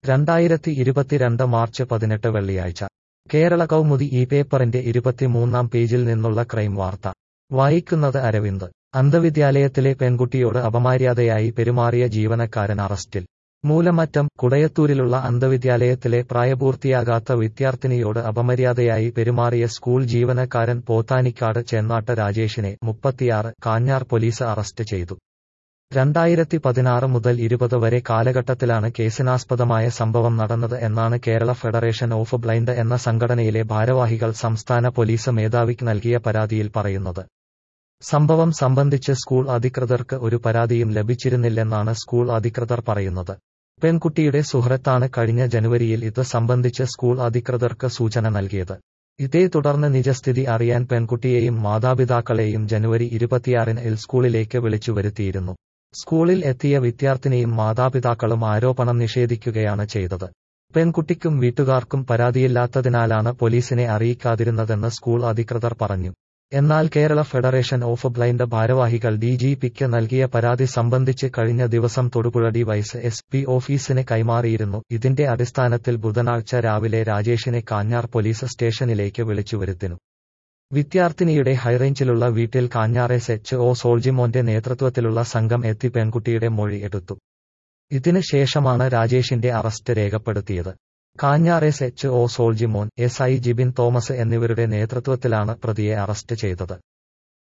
രണ്ടായിരത്തി ഇരുപത്തിരണ്ട് മാർച്ച് പതിനെട്ട് വെള്ളിയാഴ്ച കേരള കൗമുദി ഈ പേപ്പറിന്റെ ഇരുപത്തിമൂന്നാം പേജിൽ നിന്നുള്ള ക്രൈം വാർത്ത വായിക്കുന്നത് അരവിന്ദ് അന്ധവിദ്യാലയത്തിലെ പെൺകുട്ടിയോട് അപമര്യാദയായി പെരുമാറിയ ജീവനക്കാരൻ അറസ്റ്റിൽ മൂലമറ്റം കുടയത്തൂരിലുള്ള അന്ധവിദ്യാലയത്തിലെ പ്രായപൂർത്തിയാകാത്ത വിദ്യാർത്ഥിനിയോട് അപമര്യാദയായി പെരുമാറിയ സ്കൂൾ ജീവനക്കാരൻ പോത്താനിക്കാട് ചെന്നാട്ട് രാജേഷിനെ മുപ്പത്തിയാറ് കാഞ്ഞാർ പോലീസ് അറസ്റ്റ് ചെയ്തു രണ്ടായിരത്തി പതിനാറ് മുതൽ ഇരുപത് വരെ കാലഘട്ടത്തിലാണ് കേസിനാസ്പദമായ സംഭവം നടന്നത് എന്നാണ് കേരള ഫെഡറേഷൻ ഓഫ് ബ്ലൈൻഡ് എന്ന സംഘടനയിലെ ഭാരവാഹികൾ സംസ്ഥാന പോലീസ് മേധാവിക്ക് നൽകിയ പരാതിയിൽ പറയുന്നത് സംഭവം സംബന്ധിച്ച് സ്കൂൾ അധികൃതർക്ക് ഒരു പരാതിയും ലഭിച്ചിരുന്നില്ലെന്നാണ് സ്കൂൾ അധികൃതർ പറയുന്നത് പെൺകുട്ടിയുടെ സുഹൃത്താണ് കഴിഞ്ഞ ജനുവരിയിൽ ഇത് സംബന്ധിച്ച് സ്കൂൾ അധികൃതർക്ക് സൂചന നൽകിയത് ഇതേ തുടർന്ന് നിജസ്ഥിതി അറിയാൻ പെൺകുട്ടിയെയും മാതാപിതാക്കളെയും ജനുവരി ഇരുപത്തിയാറിന് എൽ സ്കൂളിലേക്ക് വിളിച്ചു വരുത്തിയിരുന്നു സ്കൂളിൽ എത്തിയ വിദ്യാർത്ഥിനിയും മാതാപിതാക്കളും ആരോപണം നിഷേധിക്കുകയാണ് ചെയ്തത് പെൺകുട്ടിക്കും വീട്ടുകാർക്കും പരാതിയില്ലാത്തതിനാലാണ് പോലീസിനെ അറിയിക്കാതിരുന്നതെന്ന് സ്കൂൾ അധികൃതർ പറഞ്ഞു എന്നാൽ കേരള ഫെഡറേഷൻ ഓഫ് ബ്ലൈൻഡ് ഭാരവാഹികൾ ഡി ജി പിക്ക് നൽകിയ പരാതി സംബന്ധിച്ച് കഴിഞ്ഞ ദിവസം തൊടുപുഴ ഡിവൈസ് എസ് പി ഓഫീസിന് കൈമാറിയിരുന്നു ഇതിന്റെ അടിസ്ഥാനത്തിൽ ബുധനാഴ്ച രാവിലെ രാജേഷിനെ കാഞ്ഞാർ പോലീസ് സ്റ്റേഷനിലേക്ക് വിളിച്ചുവരുത്തിനു വിദ്യാർത്ഥിനിയുടെ ഹൈറേഞ്ചിലുള്ള വീട്ടിൽ കാഞ്ഞാർ എസ് എച്ച് ഒ സോൾജിമോന്റെ നേതൃത്വത്തിലുള്ള സംഘം എത്തി പെൺകുട്ടിയുടെ മൊഴി എടുത്തു ഇതിന് ശേഷമാണ് രാജേഷിന്റെ അറസ്റ്റ് രേഖപ്പെടുത്തിയത് Kanjar S H O Soljimon S I Jibin Thomas എന്നിവരുടെ നേതൃത്വത്തിലാണ് പ്രതിയെ അറസ്റ്റ് ചെയ്തത്